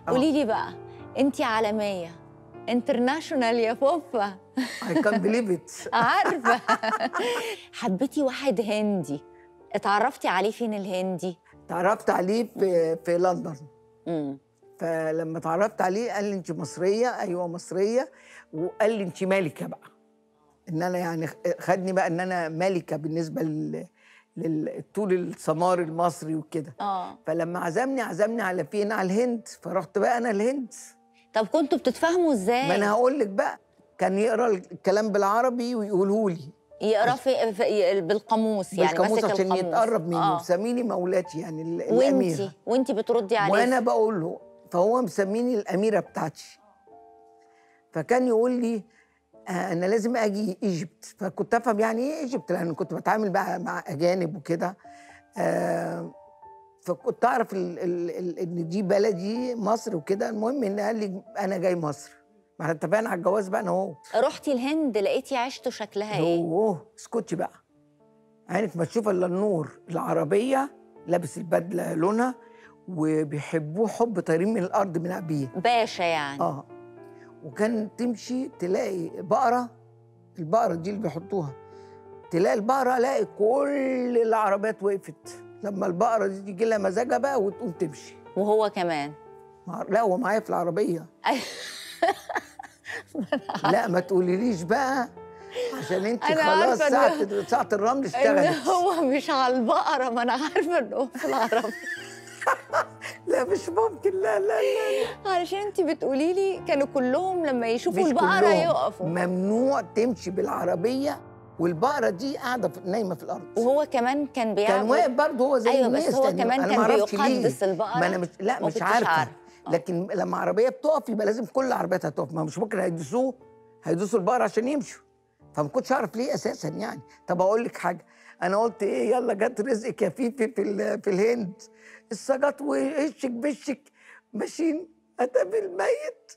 آه. قولي لي بقى انت عالميه انترناشونال يا فوفا I can't believe it عارفه حبيتي واحد هندي اتعرفتي عليه فين الهندي تعرفت عليه في في لندن امم فلما اتعرفت عليه قال لي انت مصريه ايوه مصريه وقال لي انت ملكه بقى ان انا يعني خدني بقى ان انا ملكه بالنسبه لل للطول السمار المصري وكده اه فلما عزمني عزمني على فين على الهند فرحت بقى انا الهند طب كنتوا بتتفاهموا ازاي ما انا هقول لك بقى كان يقرا الكلام بالعربي ويقوله لي يقرا في, في بالقاموس يعني بالقاموس ماسك عشان القاموس يتقرب مني آه. مسميني مولاتي يعني ال- الاميره وانتي وانتي بتردي عليه وانا بقول له فهو مسميني الاميره بتاعتي فكان يقول لي آه انا لازم اجي ايجيبت فكنت افهم يعني ايه ايجيبت لان كنت بتعامل بقى مع اجانب وكده آه فكنت اعرف ال ال ال ان دي بلدي مصر وكده المهم ان قال لي انا جاي مصر ما احنا اتفقنا على الجواز بقى انا اهو رحتي الهند لقيتي عيشته شكلها ايه اوه اسكتي بقى عينك ما تشوف الا النور العربيه لابس البدله لونها وبيحبوه حب طايرين من الارض من ابيه باشا يعني اه وكان تمشي تلاقي بقره البقره دي اللي بيحطوها تلاقي البقره الاقي كل العربيات وقفت لما البقره دي تيجي لها مزاجها بقى وتقوم تمشي وهو كمان مع- لا هو معايا في العربيه أيوة. لا ما تقوليليش بقى عشان انت أنا خلاص عارفة إن- ساعه ساعه الرمل ان اشتغلت هو مش على البقره ما انا عارفه ان هو في العربيه لا مش ممكن لا لا لا علشان انت بتقولي لي كانوا كلهم لما يشوفوا مش البقره كلهم. يقفوا ممنوع تمشي بالعربيه والبقره دي قاعده في- نايمه في الارض وهو كمان كان بيعمل كان واقف برضه هو زي ايوه الناس بس هو يعني كمان أنا كان معرفش ليه. بيقدس البقره ما انا مش لا ما مش كنتش عارفه عارفة. آه. لكن لما عربيه بتقف يبقى لازم كل العربيات هتقف ما مش ممكن هيدوسوه هيدوسوا البقره عشان يمشوا فما كنتش اعرف ليه اساسا يعني طب اقول لك حاجه انا قلت ايه يلا جت رزقك يا فيفي في ال- في الهند السجات وهشك بشك ماشيين اتقابل الميت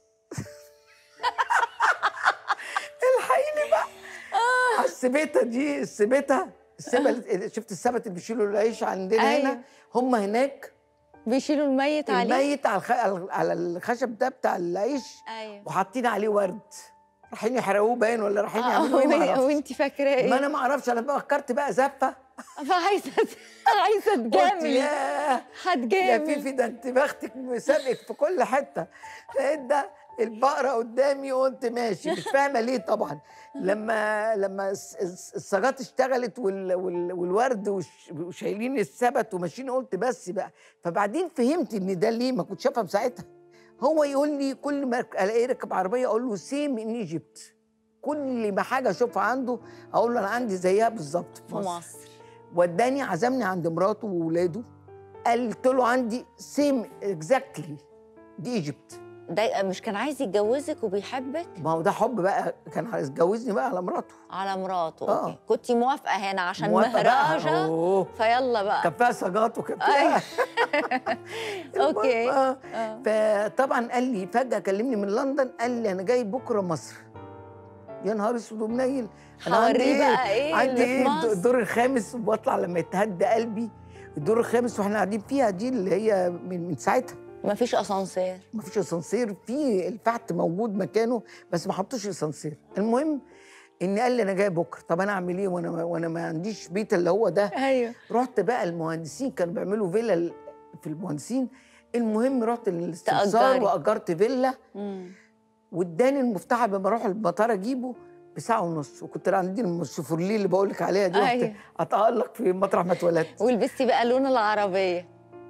الحقيني بقى على السبيته دي السبيته السبه اللي- شفت السبت اللي بيشيلوا العيش عندنا أيوة. هنا هم هناك بيشيلوا الميت عليه الميت على الخ- على الخشب ده بتاع العيش ايوه وحاطين عليه ورد رايحين يحرقوه باين ولا رايحين يعملوا ايه ما آه، اعرفش وانت فاكره ايه ما انا ما اعرفش انا بقى فكرت بقى زفه فعايزه عايزه قلت تجاملي ياه يا هتجامل فيفي ده انت بختك مسابقك في كل حته لقيت ده البقره قدامي وقلت ماشي مش فاهمه ليه طبعا لما لما الس- الس- السجات اشتغلت وال وال والورد وش- وشايلين السبت وماشيين قلت بس بقى فبعدين فهمت ان ده ليه ما كنتش افهم ساعتها هو يقول لي كل ما الاقيه راكب عربيه اقول له سيم ان ايجيبت كل ما حاجه اشوفها عنده اقول له انا عندي زيها بالظبط في مصر وداني عزمني عند مراته وولاده قلت له عندي سيم اكزاكتلي دي ايجيبت ده مش كان عايز يتجوزك وبيحبك ما هو ده حب بقى كان عايز يتجوزني بقى على مراته على مراته آه. اوكي كنت موافقه هنا عشان موافقة بقى. مهراجه أوه. فيلا بقى كان فيها سجات وكان أيوة. فيها اوكي المهم، آه. آه. فطبعا قال لي فجاه كلمني من لندن قال لي انا جاي بكره مصر يا نهار اسود ومنيل أنا عندي هوريه بقى ايه عندي اللي في ايه مصر الدور الخامس وبطلع لما يتهدى قلبي الدور الخامس واحنا قاعدين فيها دي اللي هي من, من ساعتها مفيش اسانسير ما فيش اسانسير في الفحت موجود مكانه بس ما حطوش اسانسير المهم ان قال لي انا جاي بكره طب انا اعمل ايه وانا وانا ما عنديش بيت اللي هو ده ايوه رحت بقى المهندسين كانوا بيعملوا فيلا في المهندسين المهم رحت للاستفسار تأجري. واجرت فيلا مم. واداني المفتاح قبل ما اروح المطار اجيبه بساعه ونص وكنت عندي الشوفرليه اللي بقول لك عليها دي رحت أيوة. اتالق في مطرح ما اتولدت ولبستي بقى لون العربيه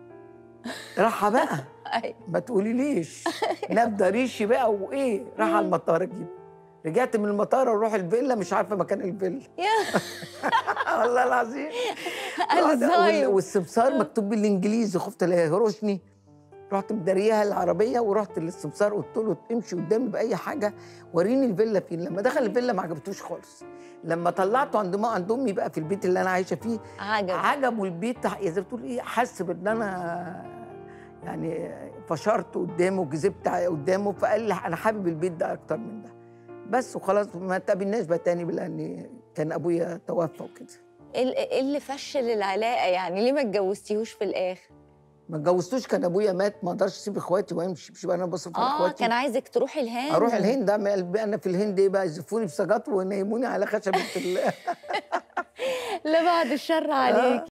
راحه بقى ايوه ما تقوليليش نبدا ريشي بقى وايه راح على المطار اجيب رجعت من المطار اروح الفيلا مش عارفه مكان الفيلا يا والله العظيم الزايد. وال- والسمسار مكتوب بالانجليزي خفت لا يهرشني رحت مداريها العربيه ورحت للسمسار قلت له امشي قدامي باي حاجه وريني الفيلا فين لما دخل الفيلا ما عجبتوش خالص لما طلعته عند ما عند امي بقى في البيت اللي انا عايشه فيه عجب عجبه البيت يا زي ما بتقول ايه حس بان انا يعني فشرت قدامه وجذبت قدامه فقال لي انا حابب البيت ده اكتر من ده بس وخلاص ما تقابلناش بقى تاني لان كان ابويا توفى وكده ايه ال- إيه اللي فشل العلاقه يعني ليه ما اتجوزتيهوش في الاخر ما اتجوزتوش كان ابويا مات ما اقدرش اسيب اخواتي وامشي مش بقى انا بصرف على اه اخواتي كان عايزك تروحي الهند اروح الهند اعمل قلبي انا في الهند ايه بقى يزفوني بسجات وينيموني على خشبه ال- لا بعد الشر عليك